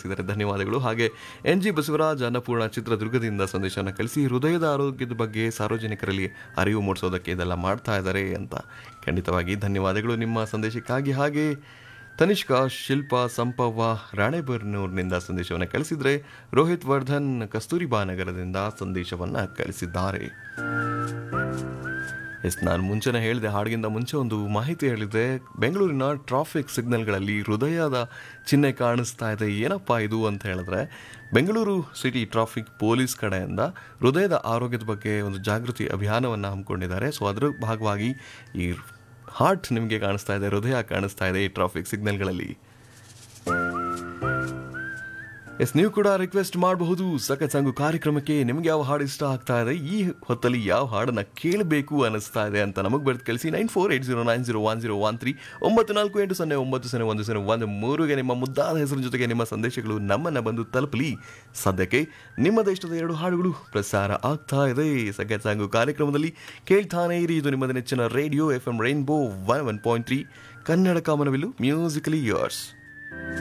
ಕಳಿಸಿದ್ದಾರೆ ಧನ್ಯವಾದಗಳು ಹಾಗೆ ಎನ್ ಜಿ ಬಸವರಾಜ್ ಅನ್ನಪೂರ್ಣ ಚಿತ್ರದುರ್ಗದಿಂದ ಸಂದೇಶವನ್ನು ಕಳಿಸಿ ಹೃದಯದ ಆರೋಗ್ಯದ ಬಗ್ಗೆ ಸಾರ್ವಜನಿಕರಲ್ಲಿ ಅರಿವು ಮೂಡಿಸೋದಕ್ಕೆ ಇದೆಲ್ಲ ಮಾಡ್ತಾ ಇದ್ದಾರೆ ಅಂತ ಖಂಡಿತವಾಗಿ ಧನ್ಯವಾದಗಳು ನಿಮ್ಮ ಸಂದೇಶಕ್ಕಾಗಿ ಹಾಗೆ ತನಿಷ್ಕಾ ಶಿಲ್ಪ ಸಂಪವ್ವ ರಾಣೆಬೆನ್ನೂರಿನಿಂದ ಸಂದೇಶವನ್ನು ಕಳಿಸಿದರೆ ರೋಹಿತ್ ವರ್ಧನ್ ಕಸ್ತೂರಿಬಾ ನಗರದಿಂದ ಸಂದೇಶವನ್ನು ಕಳಿಸಿದ್ದಾರೆ ಎಸ್ ನಾನು ಮುಂಚೆನೇ ಹೇಳಿದೆ ಹಾಡಿಗಿಂತ ಮುಂಚೆ ಒಂದು ಮಾಹಿತಿ ಹೇಳಿದೆ ಬೆಂಗಳೂರಿನ ಟ್ರಾಫಿಕ್ ಸಿಗ್ನಲ್ಗಳಲ್ಲಿ ಹೃದಯದ ಚಿಹ್ನೆ ಕಾಣಿಸ್ತಾ ಇದೆ ಏನಪ್ಪ ಇದು ಅಂತ ಹೇಳಿದ್ರೆ ಬೆಂಗಳೂರು ಸಿಟಿ ಟ್ರಾಫಿಕ್ ಪೊಲೀಸ್ ಕಡೆಯಿಂದ ಹೃದಯದ ಆರೋಗ್ಯದ ಬಗ್ಗೆ ಒಂದು ಜಾಗೃತಿ ಅಭಿಯಾನವನ್ನು ಹಮ್ಮಿಕೊಂಡಿದ್ದಾರೆ ಸೊ ಅದರ ಭಾಗವಾಗಿ ಈ ಹಾರ್ಟ್ ನಿಮಗೆ ಕಾಣಿಸ್ತಾ ಇದೆ ಹೃದಯ ಕಾಣಿಸ್ತಾ ಇದೆ ಈ ಟ್ರಾಫಿಕ್ ಸಿಗ್ನಲ್ಗಳಲ್ಲಿ ಎಸ್ ನೀವು ಕೂಡ ರಿಕ್ವೆಸ್ಟ್ ಮಾಡಬಹುದು ಸಖತ್ ಸಂಗು ಕಾರ್ಯಕ್ರಮಕ್ಕೆ ನಿಮ್ಗೆ ಯಾವ ಹಾಡು ಇಷ್ಟ ಆಗ್ತಾ ಇದೆ ಈ ಹೊತ್ತಲ್ಲಿ ಯಾವ ಹಾಡನ್ನ ಕೇಳಬೇಕು ಅನಿಸ್ತಾ ಇದೆ ಅಂತ ನಮಗೆ ಬರೆದು ಕಳಿಸಿ nine four eight zero nine zero one zero one three ಒಂಬತ್ತು ನಾಲ್ಕು ಎಂಟು ಸೊನ್ನೆ ಒಂಬತ್ತು ಸೊನ್ನೆ ಒಂದು ಸೊನ್ನೆ ಒಂದು ಮೂರುಗೆ ನಿಮ್ಮ ಮುದ್ದಾದ ಹೆಸರಿನ ಜೊತೆಗೆ ನಿಮ್ಮ ಸಂದೇಶಗಳು ನಮ್ಮನ್ನ ಬಂದು ತಲುಪಲಿ ಸದ್ಯಕ್ಕೆ ನಿಮ್ಮದ ಇಷ್ಟದ ಎರಡು ಹಾಡುಗಳು ಪ್ರಸಾರ ಆಗ್ತಾ ಇದೆ ಸಖತ್ ಸಾಂಗು ಕಾರ್ಯಕ್ರಮದಲ್ಲಿ ಕೇಳ್ತಾನೆ ಇರಿ ಇದು ನಿಮ್ಮದ ನೆಚ್ಚಿನ radio F M rainbow one one point three Kannada ಕಾಮನವಿಲ್ಲು ಮ್ಯೂಸಿಕಲಿ ಯೋರ್ಸ್